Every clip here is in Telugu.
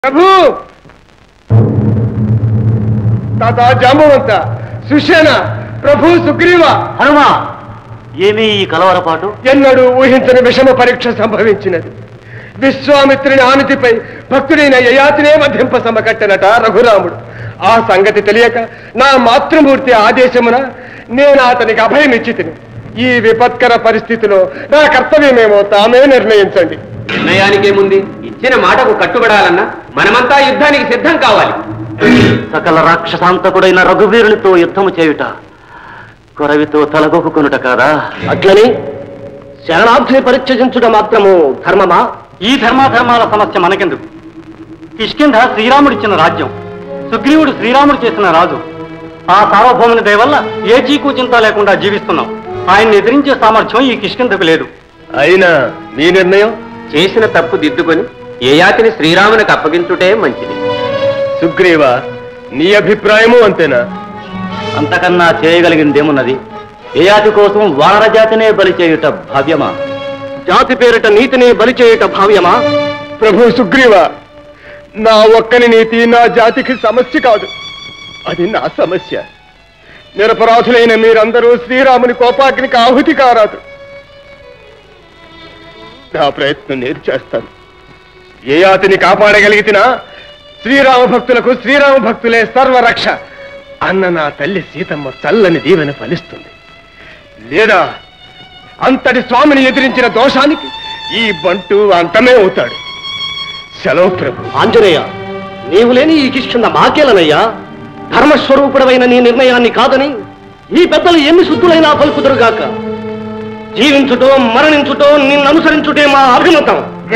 ప్రభు తాత జాంబవంత సుషేణ ప్రభు సుగ్రీవ హనుమా ఏమీ ఈ కలవరపాటు ఎన్నడూ ఊహించని విషమ పరీక్ష సంభవించినది విశ్వామిత్రుని ఆనతిపై భక్తుడైన యయాతినే మధ్యంప సమకట్టనట రఘురాముడు ఆ సంగతి తెలియక నా మాతృమూర్తి ఆదేశమున నేను అతనికి అభయం ఇచ్చి తిని ఈ విపత్కర పరిస్థితిలో నా కర్తవ్యమేమో తామే నిర్ణయించండి నిర్ణయానికేముంది ఇచ్చిన మాటకు కట్టుబడాలన్నా మనమంతా యుద్ధానికి సిద్ధం కావాలి సకల రాక్షసాంతకుడైన రఘువీరునితో యుద్ధము చేయుట కొరవితో తలగొక్కుకొనుట కాదా అట్లని శరణార్థిని పరిత్యజించుట మాత్రము ధర్మమా ఈ ధర్మాధర్మాల సమస్య మనకెందుకు కిష్కింధ శ్రీరాముడిచ్చిన రాజ్యం సుగ్రీవుడు శ్రీరాముడు చేసిన రాజు ఆ సార్వభౌముని దయ వల్ల ఏ చీకు చింత లేకుండా జీవిస్తున్నాం ఆయన్ని ఎదిరించే సామర్థ్యం ఈ కిష్కింధకు లేదు అయినా మీ నిర్ణయం చేసిన తప్పు దిద్దుకొని యయాతిని శ్రీరామునికి అప్పగించుటే మంచిది సుగ్రీవ నీ అభిప్రాయము అంతేనా అంతకన్నా చేయగలిగిందేమున్నది యయాతి కోసం వానర జాతినే బలి చేయుట భావ్యమా జాతి పేరిట నీతిని బలి చేయుట భావ్యమా ప్రభు సుగ్రీవ నా ఒక్కని నీతి నా జాతికి సమస్య కాదు అది నా సమస్య నిరపరాధులైన మీరందరూ శ్రీరాముని కోపాగ్నికి ఆహుతి కారాదు నా ప్రయత్నం నేను చేస్తాను ఏ జాతిని కాపాడగలిగితేనా శ్రీరామ భక్తులకు శ్రీరామ భక్తులే సర్వరక్ష అన్న నా తల్లి సీతమ్మ చల్లని దీవెన ఫలిస్తుంది లేదా అంతటి స్వామిని ఎదిరించిన దోషానికి ఈ బంటు అంతమే అవుతాడు సెలవు ప్రభు ఆంజనేయ నీవు లేని ఈ కిష్కింద మాకేలనయ్యా ధర్మస్వరూపుడమైన నీ నిర్ణయాన్ని కాదని ఈ పెద్దలు ఎన్ని శుద్ధులైనా పలుకుదురుగాక జీవించుటో మరణించుటో నిన్ను అనుసరించుటే మా అభిమతం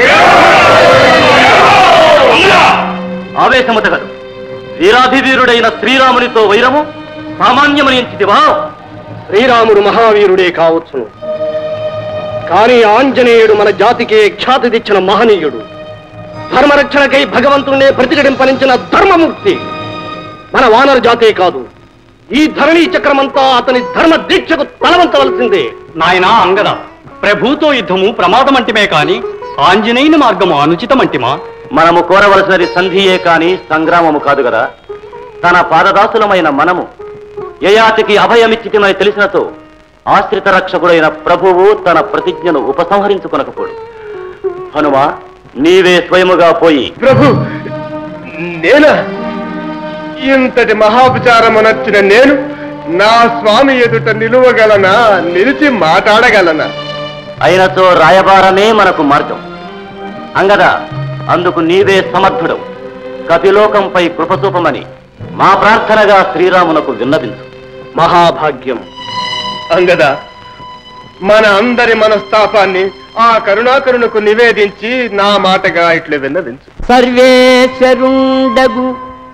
ఆవేశముతగదు వీరాభివీరుడైన శ్రీరామునితో వైరము సామాన్యమనించిదివా శ్రీరాముడు మహావీరుడే కావచ్చును కానీ ఆంజనేయుడు మన జాతికే ఖ్యాతి తెచ్చిన మహనీయుడు ధర్మరక్షణకై భగవంతుణ్ణే ప్రతిఘటింపనించిన ధర్మమూర్తి మన వానర జాతే కాదు ఈ ధరణి చక్రమంతా అతని ధర్మ దీక్షకు తలవంచవలసిందే నాయనా అంగద ప్రభుతో యుద్ధము ప్రమాదమంటిమే కాని ఆంజనేయుని మార్గము అనుచితమంటిమా మనము కోరవలసినది సంధియే కాని సంగ్రామము కాదు కదా తన పాదదాసులమైన మనము యయాతికి అభయమిచ్చితిమని తెలిసినతో ఆశ్రిత రక్షకుడైన ప్రభువు తన ప్రతిజ్ఞను ఉపసంహరించుకొనకపోడు హనుమా నీవే స్వయముగా పోయి ప్రభు నేనా ఇంతటి మహాపచారమునొచ్చిన నేను నా స్వామి ఎదుట నిలువగలనా నిలిచి మాట్లాడగలనా అయినతో రాయబారమే మనకు మార్గం అంగద అందుకు నీవే సమర్థుడవు కపిలోకంపై కృపచూపమని మా ప్రార్థనగా శ్రీరామునకు విన్నవించు మహాభాగ్యం అంగదా మన అందరి మనస్తాపాన్ని ఆ కరుణాకరుణకు నివేదించి నా మాటగా ఇట్లు విన్నవించు సర్వేశ్వరుండగు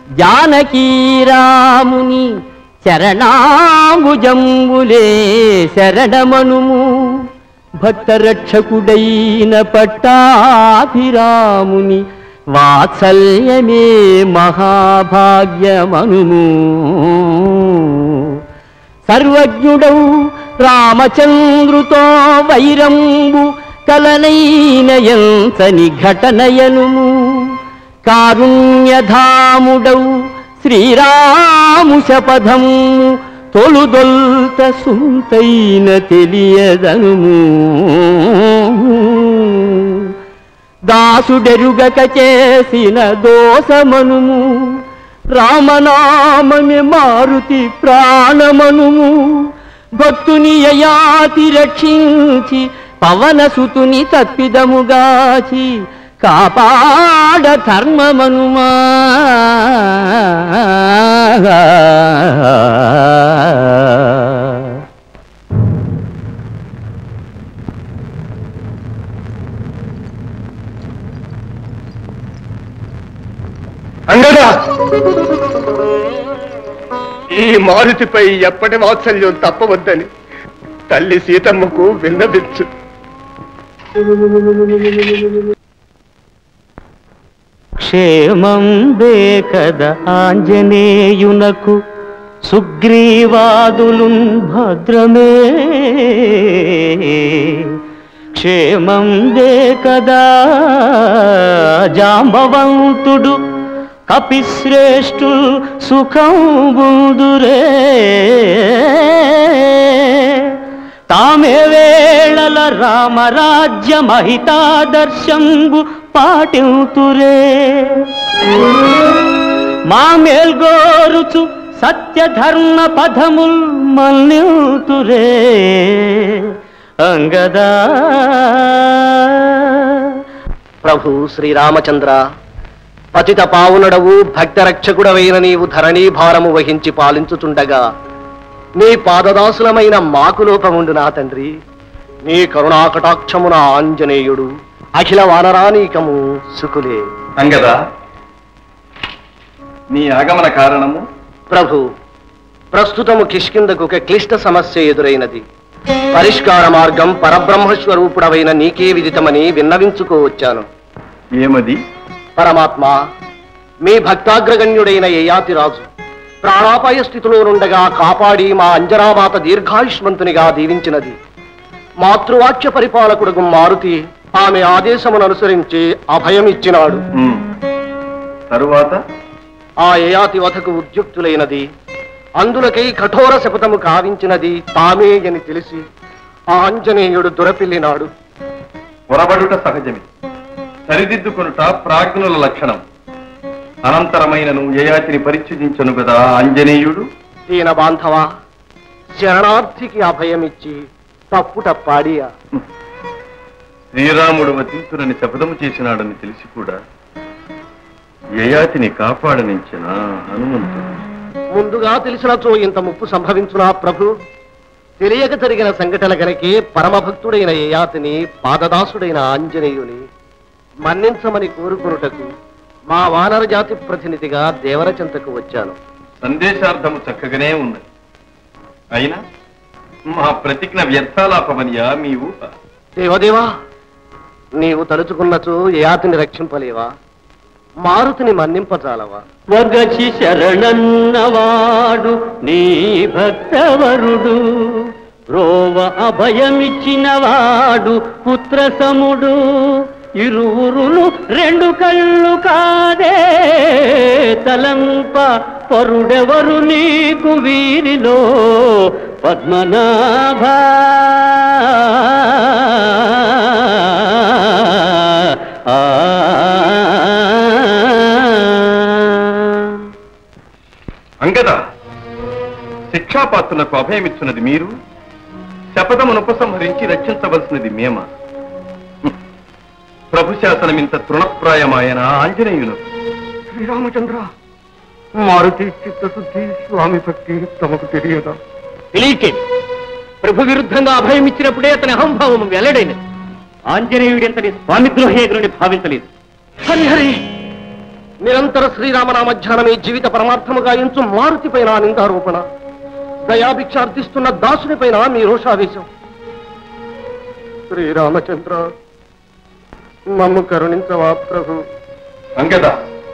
జానకీరాముని చరణాంబుజంబులే శరణమనుము భక్తరక్షకుడైన పట్టాభిరాముని వాత్సల్యమే మహాభాగ్యమనుము సర్వజ్ఞుడౌ రామచంద్రుతో వైరంబు కలనైన ఎంచని ఘటనయనుము కారుణ్యధాముడౌ శ్రీరాము శపథము తొలుదొల్త సుంతైన తెలియదనుము దాసుడెరుగక చేసిన దోషమనుము రామనామమే మారుతి ప్రాణమనుము భక్తుని యయాతి రక్షించి పవనసుతుని తప్పిదముగాచి కాపాడ ధర్మమనుమా అంగదా ఈ మారుతిపై ఎప్పటి వాత్సల్యం తప్పవద్దని తల్లి సీతమ్మకు విన్నవించు క్షేమం కద ఆంజనేయునకు సుగ్రీవాదులున్ భద్రమే క్షేమందే కదా జాంబవంతుడు కపిశ్రేష్ఠు సుఖం బుదురే తామే వేళల రామరాజ్య మహితాదర్శంబు పాటింతురే మా మేల్గోరుచు సత్యధర్మ పదముల్ మల్లితురే అంగదా ప్రభు శ్రీరామచంద్ర పతిత పావునడవు భక్తరక్షకుడవైన నీవు ధరణీ భారము వహించి పాలించుచుండగా నీ పాదదాసులమైన మాకు లోపముండు నా తండ్రి నీ కరుణాకటాక్షమున ఆంజనేయుడు అఖిల వానరానీకము సుకులే అంగదా నీ ఆగమన కారణము ప్రభు ప్రస్తుతము కిష్కిందకు ఒక క్లిష్ట సమస్య ఎదురైనది పరిష్కార మార్గం పరబ్రహ్మస్వరూపుడవైన నీకే విదితమని విన్నవించుకోవచ్చాను ఏమది పరమాత్మ మీ భక్తాగ్రగణ్యుడైన యయాతిరాజు ప్రాణాపాయ స్థితిలో నుండగా కాపాడి మా అంజనామాత దీర్ఘాయుష్మంతునిగా దీవించినది మాతృవాక్య పరిపాలకుడుగు మారుతి ఆమె ఆదేశమును అనుసరించి అభయం ఇచ్చినాడు ఉమ్. తరువాత ఆ యయాతి వధకు ఉద్యుక్తులైనది అందులకై కఠోర శపథము కావించినది తామే అని తెలిసి ఆ ఆంజనేయుడు దురపిల్లినాడు పొరబడుట సహజమే సరిదిద్దుకొనుట ప్రాజ్ఞుల లక్షణం అనంతరమైనను యయాతిని పరిచ్ఛేదించను కదా ఆంజనేయుడు దీన బాంధవ శరణార్థికి అభయమిచ్చి తప్పుట పాడియా శ్రీరాముడు వధించునని శపథము చేసినాడని తెలిసి కూడా యయాతిని కాపాడనించిన హనుమంతుడు ముందుగా తెలిసినచో ఇంత ముప్పు సంభవించునా ప్రభు తెలియక జరిగిన సంఘటన గనకే పరమభక్తుడైన యయాతిని పాదదాసుడైన ఆంజనేయుని మన్నించమని కోరుకునుటకు మా వానర జాతి ప్రతినిధిగా దేవరచెంతకు వచ్చాను సందేశార్థము చక్కగానే ఉన్నది అయినా మా ప్రతిజ్ఞ వ్యర్థాలాపమనియా మీ ఊహ దేవదేవా నీవు తలుచుకున్నచో యయాతిని రక్షింపలేవా మారుతిని మన్నింపజాలవా స్వర్గచి శరణన్నవాడు నీ భక్తవరుడు రోవ అభయమిచ్చినవాడు పుత్రసముడు ఇరువురులు రెండు కళ్ళు కాదే తలంప పరుడెవరు నీకు వీరిలో పద్మనాభ అంగద శిక్షాపాత్రులకు అభయమిచ్చున్నది మీరు శపథమును ఉపసంహరించి రక్షించవలసినది మేమ హ్మ్. ప్రభు శాసనం ఇంత తృణప్రాయమాయన ఆంజనేయులు శ్రీరామచంద్ర మారుతి చిత్తశుద్ధి స్వామి భక్తి తమకు తెలియదా తెలియకే ప్రభు విరుద్ధంగా అభయం ఇచ్చినప్పుడే అతని అహంభావం వెల్లడైనది ఆంజనేయుడింతటి స్వామిద్రోహేగుని భావించలేదు హరి హరి నిరంతర శ్రీరామనామధ్యానమే జీవిత పరమార్థముగా ఎంచు మారుతిపైన నిందారోపణ దయాభిక్షార్థిస్తున్న దాసునిపైన మీ రోషావేశం శ్రీరామచంద్ర మమ్ము కరుణించవా ప్రభు అంగద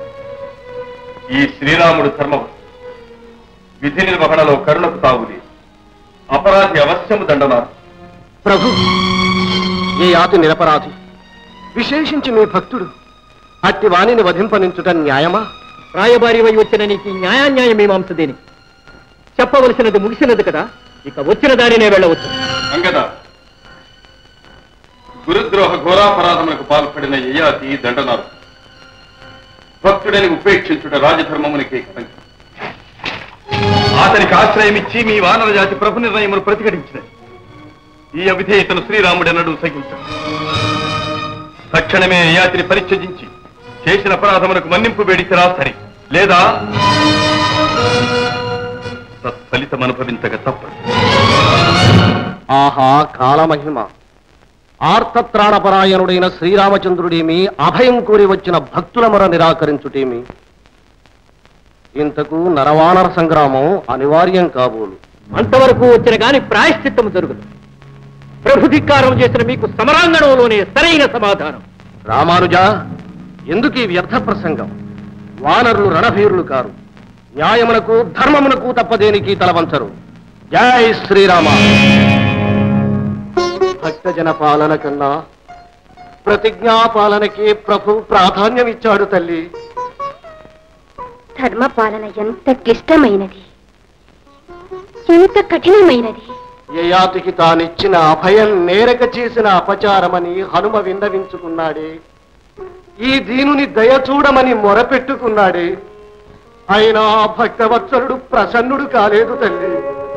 ఈ శ్రీరాముడు ధర్మం విధి నిర్వహణలో కరుణకు తావుది అపరాధి అవశ్యము దండనారు ప్రభు ఈ యాతి నిరపరాధి విశేషించి మీ భక్తుడు అట్టి వాణిని వధింపనించుట న్యాయమా రాయబారి వై వచ్చిన నీకు ఈ న్యాయాన్యాయ మీమాంస దేనికి చెప్పవలసినది ముగిసినది కదా ఇక వచ్చిన దారినే వెళ్ళవచ్చు అంగద గురుద్రోహ ఘోరాపరాధములకు పాల్పడిన యయాతి దండనారు భక్తుడని ఉపేక్షించుట రాజధర్మమునికే కలంకం అతనికి ఆశ్రయమిచ్చి మీ వానర జాతి ప్రభు నిర్ణయమును ప్రతిఘటించినది ఈ అవిధేయతను శ్రీరాముడెన్నడూ సహించడు తక్షణమే యయాతిని పరిత్యజించి చేసిన అపరాధమునకు మన్నింపు వేడిసిరా సరి లేదా తత్ఫలితం అనుభవించక తప్పదు ఆహా కాలమహిమ ఆర్తత్రాణపరాయణుడైన శ్రీరామచంద్రుడేమి అభయం కోరి వచ్చిన భక్తుల మొర నిరాకరించుటేమి ఇంతకు నరవానర సంగ్రామం అనివార్యం కాబోలు అంతవరకు వచ్చిన గాని ప్రాయశ్చిత్తము జరుగుదు ప్రభుధిక్కారం చేసిన మీకు సమరాంగణంలోనే సరైన సమాధానం రామానుజ ఎందుకు ఈ వ్యర్థ ప్రసంగం వానరులు రణభీరులు కారు న్యాయమునకు ధర్మమునకు తప్ప దేనికి తలవంచరు జై శ్రీరామ భక్తజన పాలన కన్నా ప్రతిజ్ఞా పాలనకి ప్రభు ప్రాధాన్యం ఇచ్చాడు తల్లి ధర్మపాలన ఎంత క్లిష్టమైనది ఎంత కఠినమైనది యయాతికి తానిచ్చిన అభయం నేరక చేసిన అపచారమని హనుమ విన్నవించుకున్నాడే ఈ దీనుని దయ చూడమని మొరపెట్టుకున్నాడే అయినా ఆ భక్తవత్సలుడు ప్రసన్నుడు కాలేదు తల్లి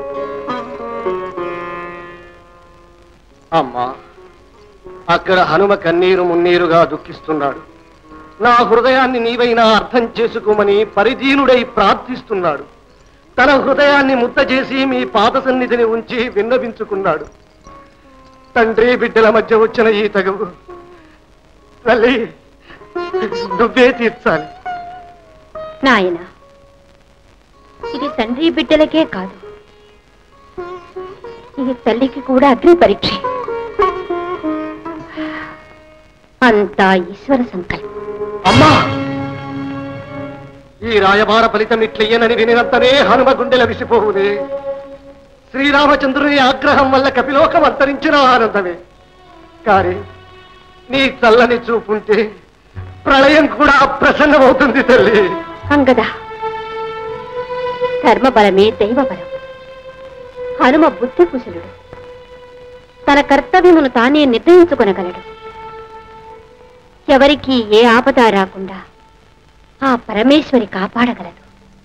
అమ్మా అక్కడ హనుమ కన్నీరు మున్నీరుగా దుఃఖిస్తున్నాడు నా హృదయాన్ని నీవైనా అర్థం చేసుకోమని పరిదీనుడై ప్రార్థిస్తున్నాడు తన హృదయాన్ని ముద్ద చేసి మీ పాద సన్నిధిని ఉంచి విన్నవించుకున్నాడు తండ్రి బిడ్డల మధ్య వచ్చిన ఈ తగవు తల్లి నువ్వే తీర్చాలి నాయన ఇది తండ్రి బిడ్డలకే కాదు ఇది తల్లికి కూడా అగ్ని పరీక్ష అంతా ఈశ్వర సంకల్పం అమ్మా ఈ రాయబార ఫలితం ఇట్లయ్యనని వినినంతనే హనుమ గుండెల విసిపోవునే శ్రీరామచంద్రుని ఆగ్రహం వల్ల కపిలోకం అంతరించిన ఆనందమే కానీ నీ చల్లని చూపుంటే ప్రళయం కూడా ప్రసన్నమవుతుంది తల్లి అంగద ధర్మబలమే దైవబలం హనుమ బుద్ధి కుశలుడు తన కర్తవ్యమును తానే నిర్ణయించుకొనగలడు ఎవరికి ఏ ఆపద రాకుండా ఆ పరమేశ్వరి కాపాడగలదు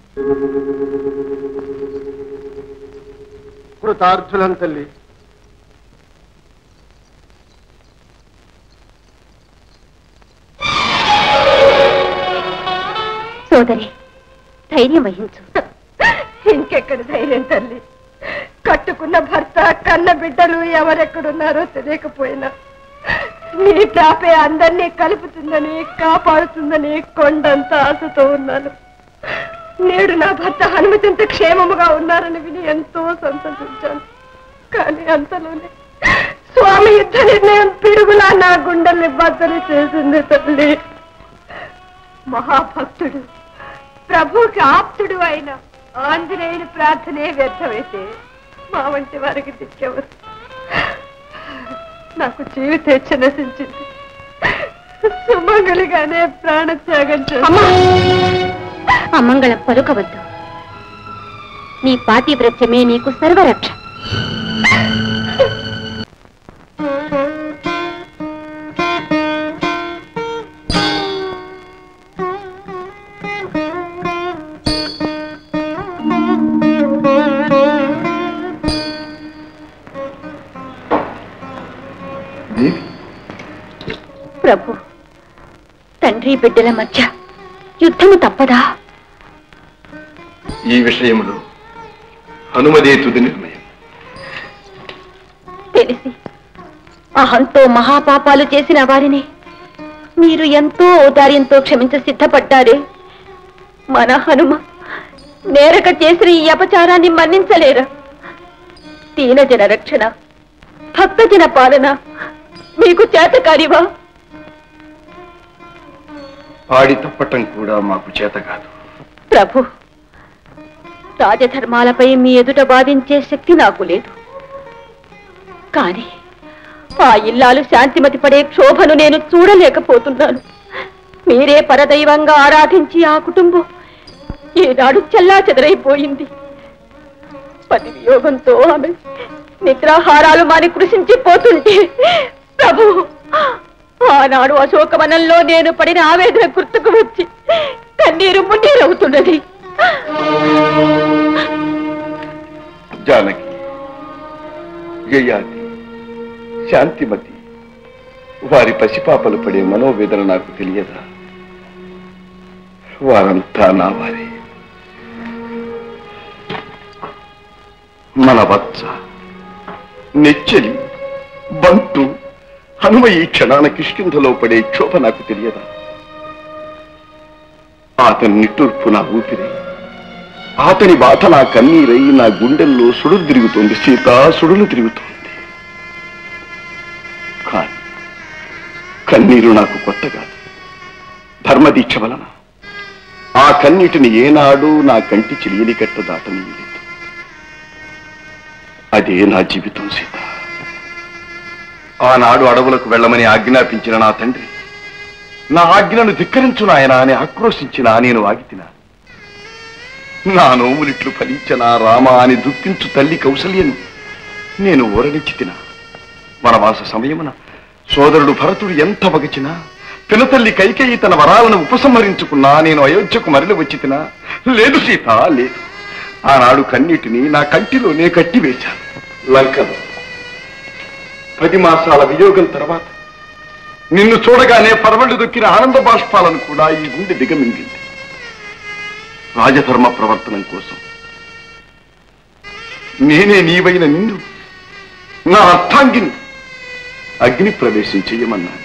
కృతార్థులం తల్లి సోదరి ధైర్యం వహించు ఇంకెక్కడ ధైర్యం తల్లి కట్టుకున్న భర్త కన్న బిడ్డలు ఎవరెక్కడున్నారో తెలియకపోయినా నీ ప్రాపే అందరినీ కలుపుతుందని కాపాడుతుందని కొండంత ఆశతో ఉన్నాను నేడు నా భర్త హనుమతింత క్షేమముగా ఉన్నారని విని ఎంతో సంతోషించాను కానీ అంతలోనే స్వామి యుద్ధ నిర్ణయం పిడుగులా నా గుండెల్ని బద్దలు చేసింది తల్లి మహాభక్తుడు ప్రభుకి ఆప్తుడు అయిన ఆంజనేయుని ప్రార్థనే వ్యర్థమైతే మా వంటి వారికి దిక్కెవరు నాకు జీవితేచ్ఛ నశించింది సుమంగలిగానే ప్రాణత్యాగం చేస్తాను అమంగళం పలుకవద్దు నీ పాతివ్రత్యమే నీకు సర్వరక్ష ప్రభు తండ్రి బిడ్డల మధ్య యుద్ధము తప్పదా ఈ విషయంలో హనుమదే తుది నిర్ణయం తెలిసి అహంతో మహాపాపాలు చేసిన వారిని మీరు ఎంతో ఔదార్యంతో క్షమించ సిద్ధపడ్డారే మన హనుమ నేరక చేసిన ఈ అపచారాన్ని మన్నించలేరా దీనజన రక్షణ భక్తజన పాలన మీకు చేతకారివా ఆడి తప్పటం కూడా మాకు చేత కాదు ప్రభు రాజధర్మాలపై మీ ఎదుట వాదించే శక్తి నాకు లేదు కానీ ఆ ఇల్లాలు శాంతిమతి పడే క్షోభను నేను చూడలేకపోతున్నాను మీరే పరదైవంగా ఆరాధించి ఆ కుటుంబం ఈనాడు చెల్లా చెదరైపోయింది పతి వియోగంతో ఆమె నిద్రాహారాలు మాని కృషించిపోతుంటే ప్రభు ఆనాడు అశోకవనంలో నేను పడిన ఆవేదన గుర్తుకు వచ్చి కన్నీరు మున్నీరవుతున్నది జానకి యయాతి శాంతిమతి వారి పసిపాపలు పడే మనోవేదన నాకు తెలియదా వారంతా నా వారి మన వత్స నెచ్చలి బంటు హనుమ ఈ క్షణాన కిష్కింధలో పడే క్షోభ నాకు తెలియదా అతని నిట్టూర్పు నా ఊపిరి అతని బాధ నా కన్నీరై నా గుండెల్లో సుడులు తిరుగుతోంది సీత సుడులు తిరుగుతోంది కానీ కన్నీరు నాకు కొత్త కాదు ధర్మదీక్ష వలన ఆ కన్నీటిని ఏనాడు నా కంటి చిలియలి కట్ట దాటనీయలేదు అదే నా జీవితం సీత ఆనాడు అడవులకు వెళ్ళమని ఆజ్ఞాపించిన నా తండ్రి నా ఆజ్ఞను ధిక్కరించు నాయన అని ఆక్రోశించిన నేను ఆగితినా నా నోములిట్లు ఫలించిన రామ అని దుఃఖించు తల్లి కౌసల్యను నేను ఓరనిచ్చి తినా వనవాస సమయమున సోదరుడు భరతుడు ఎంత వగచినా పినతల్లి కైకేయి తన వరాలను ఉపసంహరించుకున్నా నేను అయోధ్యకు మరలి వచ్చి తినా లేదు సీత లేదు ఆనాడు కన్నీటిని నా కంటిలోనే కట్టివేశాను లంకలో పది మాసాల వియోగం తర్వాత నిన్ను చూడగానే పరవళ్ళు దొక్కిన ఆనంద బాష్పాలను కూడా ఈ గుండె దిగమింగింది రాజధర్మ ప్రవర్తనం కోసం నేనే నీవైన నిన్ను నా అర్థాంగిని అగ్ని ప్రవేశం చెయ్యమన్నాను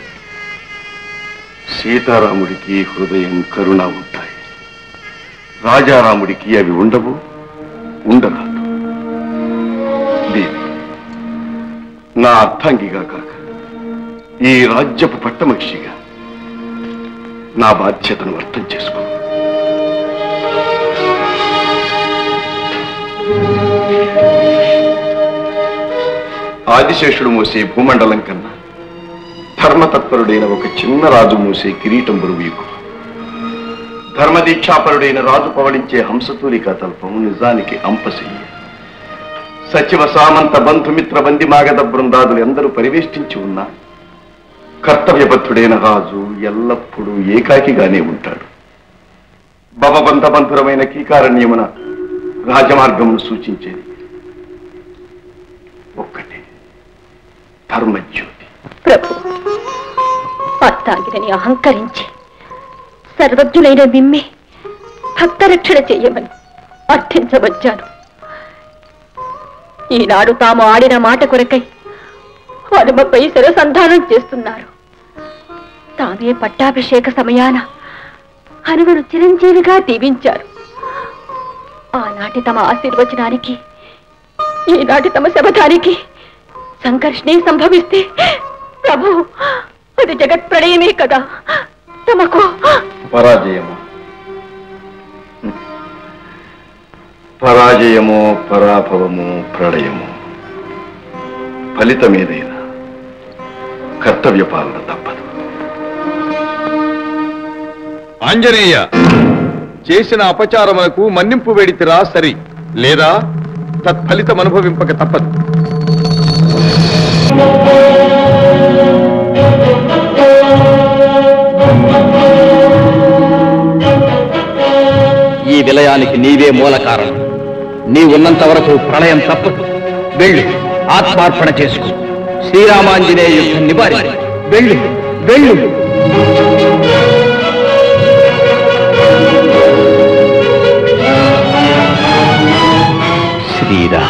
సీతారాముడికి హృదయం కరుణ ఉంటాయి రాజారాముడికి అవి ఉండవు ఉండరాదు దేవి నా అర్థాంగిగా కాక ఈ రాజ్యపు పట్టమక్షిగా నా బాధ్యతను అర్థం చేసుకో ఆదిశేషుడు మోసే భూమండలం కన్నా ధర్మతత్పరుడైన ఒక చిన్న రాజు మోసే కిరీటం బరువు ఎక్కువ ధర్మదీక్షాపరుడైన రాజు పవళించే హంసతూలికా తల్పం నిజానికి అంపశయ్య సచివ సామంత బంధుమిత్ర బంది మాగధ బృందాదులు ఎందరూ పరివేష్టించి ఉన్నా కర్తవ్యబద్ధుడైన రాజు ఎల్లప్పుడూ ఏకాకిగానే ఉంటాడు భవబంధ బంధురమైన కీకారణ్యమున రాజమార్గమును సూచించేది ఒక్కటే ధర్మజ్యోతి ప్రభు అత్తాగిరని అహంకరించి సర్వజ్ఞులైన మిమ్మే భక్తరక్షణ చెయ్యమని అర్థించవచ్చాను ఈనాడు తాము ఆడిన మాట కొరకై హనుమపై శిరసంధానం చేస్తున్నారు తామే పట్టాభిషేక సమయాన హనుమను చిరంజీవిగా దీవించారు ఆనాటి తమ ఆశీర్వచనానికి ఈనాటి తమ శబదానికి సంఘర్షణే సంభవిస్తే ప్రభు అది జగత్ ప్రళయమే కదా తమకు పరాజయము పరాజయము పరాభవము ప్రళయము ఫలితమేదైనా కర్తవ్య పాలన తప్పదు ఆంజనేయ చేసిన అపచారములకు మన్నింపు వేడితిరా సరి లేదా తత్ఫలితం అనుభవింపక తప్పదు ఈ విలయానికి నీవే మూల కారణం నీ ఉన్నంత వరకు ప్రళయం తప్పదు వెళ్ళు ఆత్మార్పణ చేసుకో శ్రీరామాంజనేయ యుద్ధం నివారి వెళ్ళు వెళ్ళు శ్రీరామ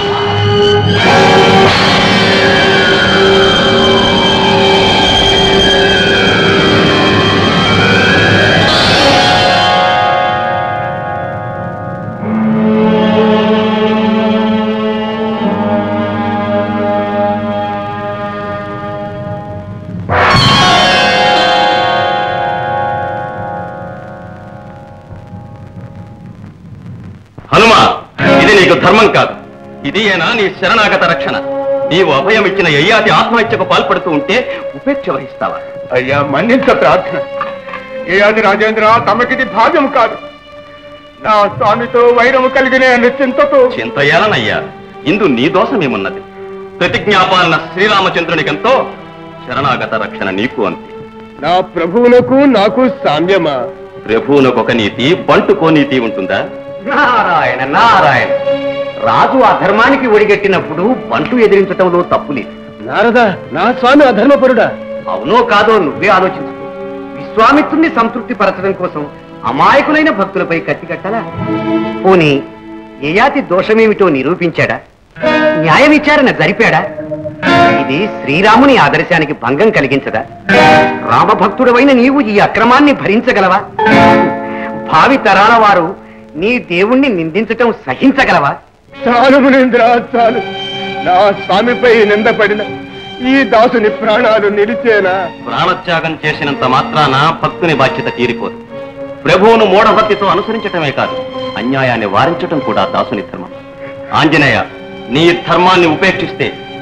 హనుమ ఇది నీకు ధర్మం కాదు ఇది ఏనా నీ శరణాగత రక్షణ నీవు అభయం ఇచ్చిన యయ్యాతి ఆత్మహత్యకు పాల్పడుతూ ఉంటే ఉపేక్ష వహిస్తావా అయ్యా మన్నించ ప్రార్థన ఏయాది రాజేంద్ర తమకిది భావ్యం కాదు నా స్వామితో వైరము కలిగిన అనే చింతతో చింత ఏలనయ్యా ఇందు నీ దోషమేమున్నది ప్రతిజ్ఞాపాలన శ్రీరామచంద్రునికెంతో శరణాగత రక్షణ నీకు అంతే నా ప్రభువునకు నాకు సామ్యమా ప్రభువునకొక నీతి బంటుకో నీతి ఉంటుందా నారాయణ నారాయణ రాజు అధర్మానికి ఒడిగట్టినప్పుడు బంట్లు ఎదిరించటంలో తప్పు లేదు నారదా నా స్వామి అధర్మపరుడా అవునో కాదో నువ్వే ఆలోచించు విశ్వామిత్రుణ్ణి సంతృప్తి పరచడం కోసం అమాయకులైన భక్తులపై కత్తి కట్టాలా పోనీ యయాతి దోషమేమిటో నిరూపించాడా న్యాయ విచారణ జరిపాడా ఇది శ్రీరాముని ఆదర్శానికి భంగం కలిగించదా రామభక్తుడవైన నీవు ఈ అక్రమాన్ని భరించగలవా భావి తరాల వారు నీ దేవుణ్ణి నిందించటం సహించగలవా చాలు మునీంద్ర చాలు నా స్వామిపై నిందపడిన ఈ దాసుని ప్రాణాలు నిలిచేనా ప్రాణత్యాగం చేసినంత మాత్రాన భక్తుని బాధ్యత తీరిపోదు ప్రభువును మూఢభక్తితో అనుసరించటమే కాదు అన్యాయాన్ని వారించటం కూడా దాసుని ధర్మం ఆంజనేయ నీ ధర్మాన్ని ఉపేక్షిస్తే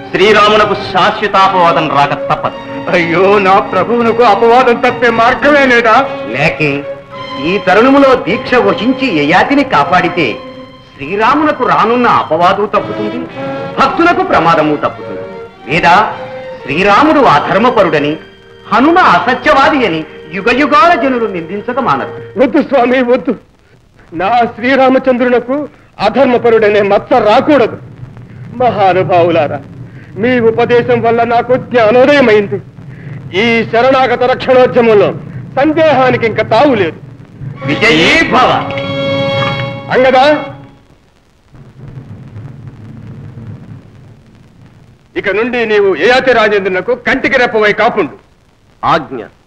శ్రీరామునకు శాశ్వతాపవాదం రాక తప్పదు అయ్యో నా ప్రభువునకు అపవాదం తప్పే మార్గమే లేదా లేకే ఈ తరుణములో దీక్ష వహించి యయాతిని కాపాడితే శ్రీరామునకు రానున్న అపవాదు తప్పుతుంది భక్తులకు ప్రమాదము తప్పుతుంది లేదా శ్రీరాముడు అధర్మపరుడని హనుమ అసత్యవాది అని యుగ యుగాల జనులు నిందించక మానరు వద్దు స్వామి వద్దు నా శ్రీరామచంద్రునకు అధర్మపరుడనే మచ్చ రాకూడదు మహానుభావులారా మీ ఉపదేశం వల్ల నాకు జ్ఞానోదయమైంది ఈ శరణాగత రక్షణోద్యమంలో సందేహానికి ఇంకా తావు లేదు విజయీ భవ అంగదా ఇక నుండి నీవు ఏయాతి రాజేంద్రునకు కంటికి రెప్పవై కాపుండు ఆజ్ఞ